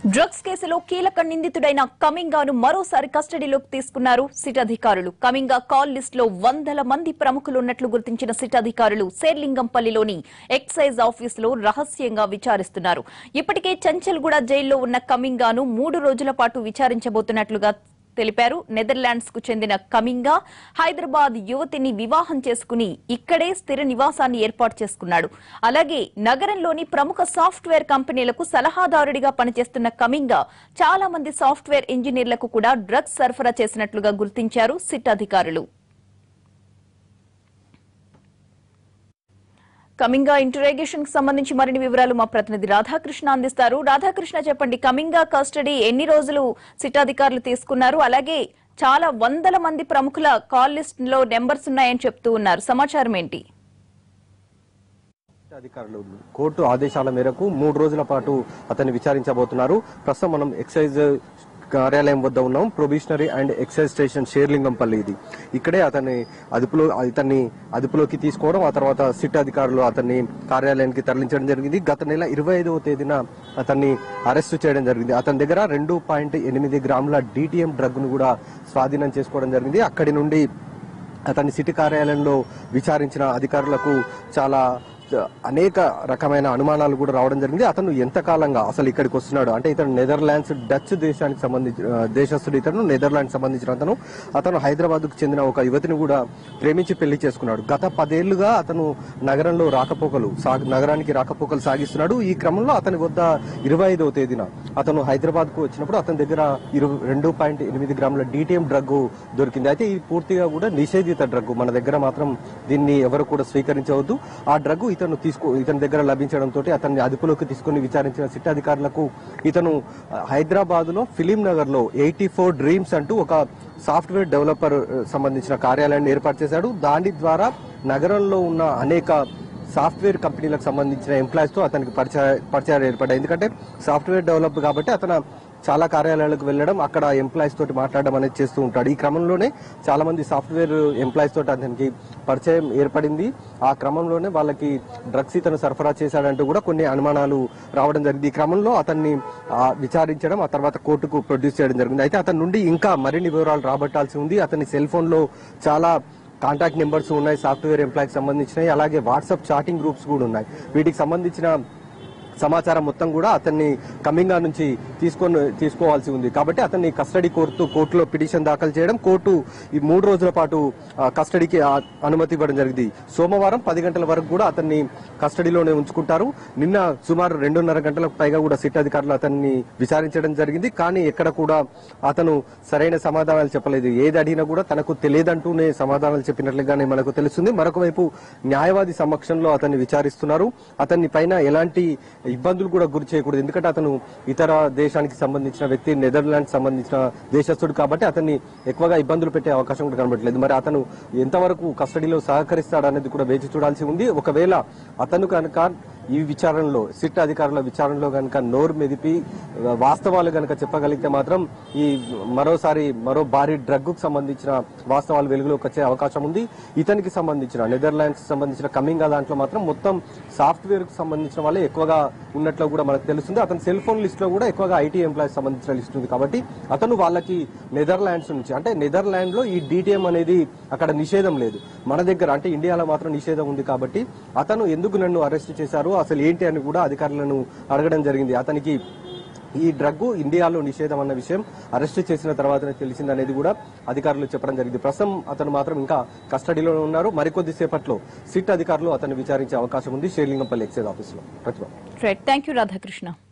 drugs కేసులో కీలక నిందితుడైన కమింగాను మరోసారి కస్టడీలోకి తీసుకున్నారు సిట్ అధికారులు కమింగా కాల్ లిస్ట్ లో వందల మంది ప్రముఖులున్నట్లు గుర్తించిన సిట్ అధికారులు శేర్లింగంపల్లిలోని ఎక్సైజ్ ఆఫీసులో రహస్యంగా విచారిస్తున్నారు ఇప్పటికే చంచల్గూడ జైల్లో ఉన్న కమింగాను మూడు రోజుల పాటు విచారించబోతున్నట్లుగా తెలిపారు నెదర్లాండ్స్ కు చెందిన కమింగా హైదరాబాద్ యువతిని వివాహం చేసుకుని ఇక్కడే స్థిర నివాసాన్ని ఏర్పాటు చేసుకున్నాడు అలాగే నగరంలోని ప్రముఖ సాఫ్ట్వేర్ కంపెనీలకు సలహాదారుడిగా పనిచేస్తున్న కమింగా చాలా మంది సాఫ్ట్వేర్ ఇంజనీర్లకు కూడా డ్రగ్స్ సరఫరా చేసినట్లుగా గుర్తించారు సిట్ అధికారులు కమింగా ఇంటరాగేషన్ కి సంబంధించి మరిన్ని వివరాలు మా ప్రతినిధి రాధాకృష్ణ అందిస్తారు రాధాకృష్ణ చెప్పండి కమింగా కస్టడీ ఎన్ని రోజులు సిట్ అధికారులు తీసుకున్నారు అలాగే చాలా వందల మంది ప్రముఖుల కాల్ లిస్ట్ లో నెంబర్స్ ఉన్నాయని చెప్తూ ఉన్నారు సమాచారం ఏంటి అధికారులు కోర్టు ఆదేశాల మేరకు మూడు రోజుల పాటు అతన్ని విచారించబోతున్నారు ప్రస్తుతం మనం ఎక్సైజ్ కార్యాలయం వద్ద ఉన్నాం probationary and excise station Serilingampally ఇది ఇక్కడే అతన్ని అదుపులో ఇతన్ని అదుపులోకి తీసుకోవడం ఆ తర్వాత సిట్ అధికారులు అతన్ని కార్యాలయానికి తరలించడం జరిగింది గత నెల ఇరవై ఐదవ తేదీన అతన్ని అరెస్టు చేయడం జరిగింది అతని దగ్గర రెండు పాయింట్ ఎనిమిది గ్రాముల డిటిఎం డ్రగ్ ను కూడా స్వాధీనం చేసుకోవడం జరిగింది అక్కడి నుండి అతన్ని సిటీ కార్యాలయంలో విచారించిన అధికారులకు చాలా చ- అనేక రకమైన అనుమానాలు కూడా రావడం జరిగింది అతను ఎంతకాలంగా అసలు ఇక్కడికి వస్తున్నాడు అంటే ఇతను నెదర్లాండ్స్ డచ్ దేశానికి సంబంధించి ఆ, దేశస్థుడు ఇతను నెదర్లాండ్స్ సంబంధించిన అతను అతను హైదరాబాద్ కు చెందిన ఒక యువతిని కూడా ప్రేమించి పెళ్లి చేసుకున్నాడు గత పదేళ్లుగా అతను నగరంలో రాకపోకలు సాగ- నగరానికి రాకపోకలు సాగిస్తున్నాడు ఈ క్రమంలో అతని వద్ద ఇరవై ఐదవ తేదీన అతను హైదరాబాద్ కు వచ్చినప్పుడు అతని దగ్గర ఇరవై రెండు పాయింట్ ఎనిమిది గ్రాముల డిటిఎం డ్రగ్ దొరికింది అయితే ఇది పూర్తిగా కూడా నిషేధిత డ్రగ్ మన దగ్గర మాత్రం దీన్ని ఎవరు కూడా స్వీకరించవద్దు ఆ డ్రగ్ ఇతను తీసుకో ఇతని దగ్గర లభించడంతో అతన్ని అదుపులోకి తీసుకుని విచారించిన సిట్ అధికారులకు ఇతను హైదరాబాద్ లో ఫిలిం నగర్ లో ఎయిటీ ఫోర్ డ్రీమ్స్ అంటూ ఒక సాఫ్ట్వేర్ డెవలపర్ ఆ, సంబంధించిన కార్యాలయాన్ని ఏర్పాటు చేశాడు దాని ద్వారా నగరంలో ఉన్న అనేక సాఫ్ట్వేర్ కంపెనీలకు సంబంధించిన ఎంప్లాయీస్ తో అతనికి పరిచయ పరిచయాలు ఏర్పడ్డాయి ఎందుకంటే సాఫ్ట్వేర్ డెవలప్ కాబట్టి అతను చాలా కార్యాలయాలకు వెళ్ళడం అక్కడ ఎంప్లాయీస్ తోటి మాట్లాడడం అనేది చేస్తూ ఉంటాడు ఈ క్రమంలోనే చాలా మంది సాఫ్ట్వేర్ ఎంప్లాయీస్ తోటి అతనికి పరిచయం ఏర్పడింది ఆ క్రమంలోనే వాళ్ళకి డ్రగ్స్ ఇతను సరఫరా చేశాడంటూ కూడా కొన్ని అనుమానాలు రావడం జరిగింది ఈ క్రమంలో అతన్ని ఆ, విచారించడం ఆ తర్వాత కోర్టుకు ప్రొడ్యూస్ చేయడం జరిగింది అయితే అతని నుండి ఇంకా మరిన్ని వివరాలు రాబట్టాల్సి ఉంది అతని సెల్ ఫోన్ లో చాలా కాంటాక్ట్ నెంబర్స్ ఉన్నాయి సాఫ్ట్వేర్ ఎంప్లాయ్కి సంబంధించినవి అలాగే వాట్సాప్ చాటింగ్ గ్రూప్స్ కూడా ఉన్నాయి వీటికి సంబంధించిన సమాచారం మొత్తం కూడా అతన్ని కమింగా నుంచి తీసుకొని తీసుకోవాల్సి ఉంది కాబట్టి అతన్ని కస్టడీ కోరుతూ కోర్టులో పిటిషన్ దాఖలు చేయడం కోర్టు ఈ మూడు రోజుల పాటు ఆ, కస్టడీకి ఆ, అనుమతి ఇవ్వడం జరిగింది సోమవారం పది గంటల వరకు కూడా అతన్ని కస్టడీలోనే ఉంచుకుంటారు నిన్న సుమారు రెండున్నర గంటలకు పైగా కూడా సిట్ అధికారులు అతన్ని విచారించడం జరిగింది కానీ ఎక్కడ కూడా అతను సరైన సమాధానాలు చెప్పలేదు ఏది అడిగినా కూడా తనకు తెలియదంటూనే సమాధానాలు చెప్పినట్లుగానే మనకు తెలుస్తుంది మరొక వైపు న్యాయవాది సమక్షంలో అతన్ని విచారిస్తున్నారు అతన్ని పైన ఎలాంటి ఇబ్బందులు కూడా గురి చేయకూడదు ఎందుకంటే అతను ఇతర దేశానికి సంబంధించిన వ్యక్తి నెదర్లాండ్స్ సంబంధించిన దేశస్థుడు కాబట్టి అతన్ని ఎక్కువగా ఇబ్బందులు పెట్టే అవకాశం కూడా కనబడలేదు మరి అతను ఎంతవరకు కస్టడీలో సహకరిస్తాడనేది కూడా వేచి చూడాల్సి ఉంది ఒకవేళ అతను కనుక ఈ విచారణలో సిట్ అధికారుల విచారణలో కనుక నోరు మెదిపి వాస్తవాలు కనుక చెప్పగలిగితే మాత్రం ఈ మరోసారి మరో భారీ డ్రగ్ కు సంబంధించిన వాస్తవాలు వెలుగులోకి వచ్చే అవకాశం ఉంది ఇతనికి సంబంధించిన నెదర్లాండ్స్ సంబంధించిన కమింగా దాంట్లో మాత్రం మొత్తం సాఫ్ట్వేర్ కు సంబంధించిన వాళ్ళే ఎక్కువగా ఉన్నట్లు కూడా మనకు తెలుస్తుంది అతని సెల్ ఫోన్ లిస్ట్ లో కూడా ఎక్కువగా ఐటీ ఎంప్లాయీస్ సంబంధించిన లిస్ట్ ఉంది కాబట్టి అతను వాళ్ళకి నెదర్లాండ్స్ నుంచి అంటే నెదర్లాండ్ లో ఈ డిటిఎం అనేది అక్కడ నిషేధం లేదు మన దగ్గర అంటే ఇండియాలో మాత్రం నిషేధం ఉంది కాబట్టి అతను ఎందుకు నన్ను అరెస్ట్ చేశారు అసలు ఏంటి అని కూడా అధికారులను అడగడం జరిగింది అతనికి ఈ డ్రగ్ ఇండియాలో నిషేధం అన్న విషయం అరెస్ట్ చేసిన తర్వాతనే తెలిసిందనేది కూడా అధికారులు చెప్పడం జరిగింది ప్రస్తుతం అతను మాత్రం ఇంకా కస్టడీలో ఉన్నారు మరికొద్ది సేపట్లో సిట్ అధికారులు అతను విచారించే అవకాశం ఉంది షేర్లింగంపల్లి ఎక్సైజ్ ఆఫీసులో Pratibha right thank you Radhakrishna